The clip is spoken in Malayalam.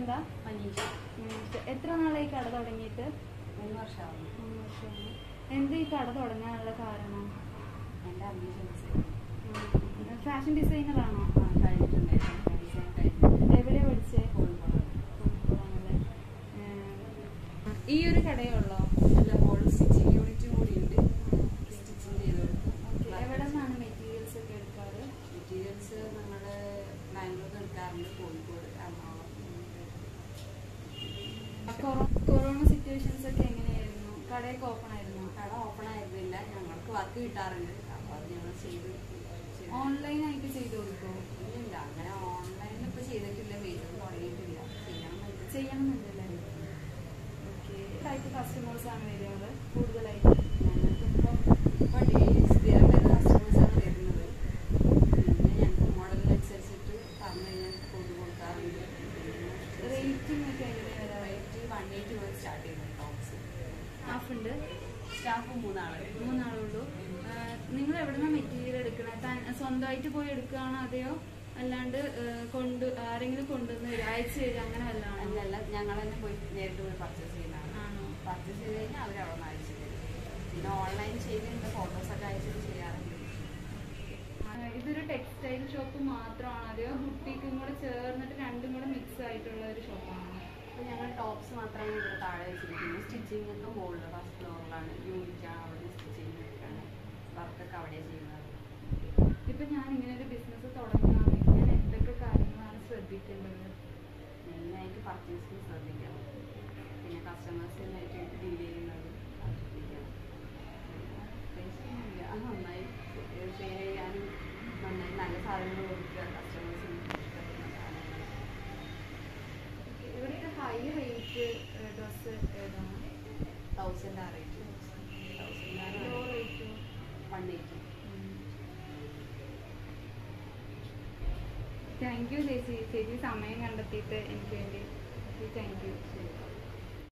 പേരെന്താ മനീഷ ഉം, എത്ര നാളായി കട തുടങ്ങിയിട്ട് മൂന്ന് വർഷമാവുന്നു മൂന്ന് വർഷമായി എന്താ ഈ കട തുടങ്ങാനുള്ള കാരണം എൻ്റെ അംബിഷൻസ് ഫാഷൻ ഡിസൈനർ ആണോ കഴിഞ്ഞിട്ടുണ്ടായിരുന്നു ഡിസൈൻ കഴിഞ്ഞു എവിടെയാ പഠിച്ചേ കോഴിക്കോട് കോഴിക്കോടാണല്ലേ. ഏഹ്, ഈ ഒരു കടയേ ഉള്ളോ അല്ല മോൾ സ്റ്റിച്ചിങ് യൂണിറ്റ് കൂടിയുണ്ട് സ്റ്റിച്ചിങ് ചെയ്ത് ഓക്കെ എവിടെ കൊടുക്കും നിന്നാണ് മെറ്റീരിയൽസ് ഒക്കെ എടുക്കാറ് മെറ്റീരിയൽസ് നമ്മൾ ബാംഗ്ലൂർ എടുക്കാറുണ്ട് കോഴിക്കോട് എറണാകുളം കൊറോ- കൊറോണ സിറ്റുവേഷൻസ് ഒക്കെ എങ്ങനെയായിരുന്നു കടയൊക്കെ ഓപ്പൺ ആയിരുന്നു കട ഓപ്പൺ ആയിരുന്നില്ല ഞങ്ങൾക്ക് വർക്ക് കിട്ടാറുണ്ട് അപ്പോൾ അത് ഞങ്ങൾ ചെയ്ത് ചെയ്ത് ഓൺലൈൻ ആയിട്ട് ചെയ്തു കൊടുക്കുമോ ഇല്ല അങ്ങനെ ഓൺലൈനിൽ ഇപ്പോൾ ചെയ്തിട്ടില്ല പേജ് തുടങ്ങിയിട്ടില്ല ചെയ്യണമെന്നുണ്ട് ചെയ്യണമെന്നുണ്ടല്ലേ ഓക്കെ ടൈപ്പ് കസ്റ്റമേഴ്സ് ആണ് വരിക കൂടുതലായിട്ട് ഞങ്ങൾക്കിപ്പം ഇപ്പോൾ ഡെയിലി സ്ഥിരം വരുന്ന കസ്റ്റമേഴ്സാണ് വരുന്നത് പിന്നെ ഞങ്ങൾക്ക് മോഡലിനനുസരിച്ചിട്ട് പറഞ്ഞു കഴിഞ്ഞാൽ കൊണ്ടു കൊടുക്കാറുണ്ട് റേറ്റിംഗ് ഒക്കെ എങ്ങനെയാണ് വരാറ് റേറ്റ് വൺ എയ്റ്റി മുതൽ സ്റ്റാർട്ട് ചെയ്യുന്നത് ടോപ്സ് ഹാഫ് ഉണ്ട് സ്റ്റാഫ് മൂന്നാള് മൂന്നാളുള്ളൂ നിങ്ങൾ എവിടുന്ന മെറ്റീരിയൽ എടുക്കണേ താൻ സ്വന്തമായിട്ട് പോയി എടുക്കുകയാണോ അതെയോ അല്ലാണ്ട് ഏഹ്, കൊണ്ട് ആരെങ്കിലും കൊണ്ടുവന്ന് തരും അയച്ചു തരും അങ്ങനെ വല്ലതാണോ അല്ലല്ല ഞങ്ങൾ തന്നെ പോയി നേരിട്ട് പോയി പർച്ചേസ് ചെയ്യുന്നതാണ് ആണോ പർച്ചേസ് ചെയ്ത് കഴിഞ്ഞാൽ അവർ അവിടെ നിന്ന് അയച്ചു തരും പിന്നെ ഓൺലൈൻ ചെയ്തിട്ടുണ്ട് ഫോട്ടോസൊക്കെ അയച്ചിട്ട് ചെയ്യാറുണ്ട് ആ, ഇതൊരു ടെക്സ്റ്റൈൽ ഷോപ്പ് മാത്രമാണോ അതെയോ ബുട്ടീക്കും കൂടെ ചേർന്നിട്ട് രണ്ടും കൂടെ മിക്സ് ആയിട്ടുള്ള ഒരു ഷോപ്പാണോ അപ്പോൾ ഞങ്ങൾ ടോപ്സ് മാത്രമാണ് ഇവിടെ താഴെ വെച്ചിരിക്കുന്നത് സ്റ്റിച്ചിങ് ഒക്കെ മുകളിൽ ഫസ്റ്റ് ഫ്ലോറിലാണ് യൂണിറ്റാണ് അവിടെ സ്റ്റിച്ചിങ് ഒക്കെയാണ് വർക്കൊക്കെ അവിടെ ചെയ്യുന്നത് ഇപ്പൊ ഞാൻ ഇങ്ങനെ ഒരു ബിസിനസ് തുടങ്ങുകയാണെങ്കിൽ ഞാൻ എന്തൊക്കെ കാര്യങ്ങളാണ് ശ്രദ്ധിക്കേണ്ടത് മെയിനായിട്ട് പർച്ചേസിങ് ശ്രദ്ധിക്കണം പിന്നെ കസ്റ്റമേഴ്സിനായിട്ട് ഡീൽ ചെയ്യുന്നത് അത് ശ്രദ്ധിക്കണം പ്രത്യേകിച്ചൊന്നുമില്ല. ആ, നന്നായി സെയിൽ ചെയ്യാനും നന്നായി നല്ല സാധനങ്ങൾ കൊടുക്കുക കസ്റ്റമേഴ്സിന് ഇഷ്ടപ്പെടുന്ന സാധനങ്ങൾ ഇവിടുത്തെ ഹൈ റേറ്റ് ഡ്രസ്സ് ഏതാണ് തൗസൻഡ് ആ rate thousand low rate one eighty thank you ചേച്ചി ചേച്ചി സമയം കണ്ടെത്തിയിട്ട് എനിക്ക് വേണ്ടി താങ്ക് യു ശരി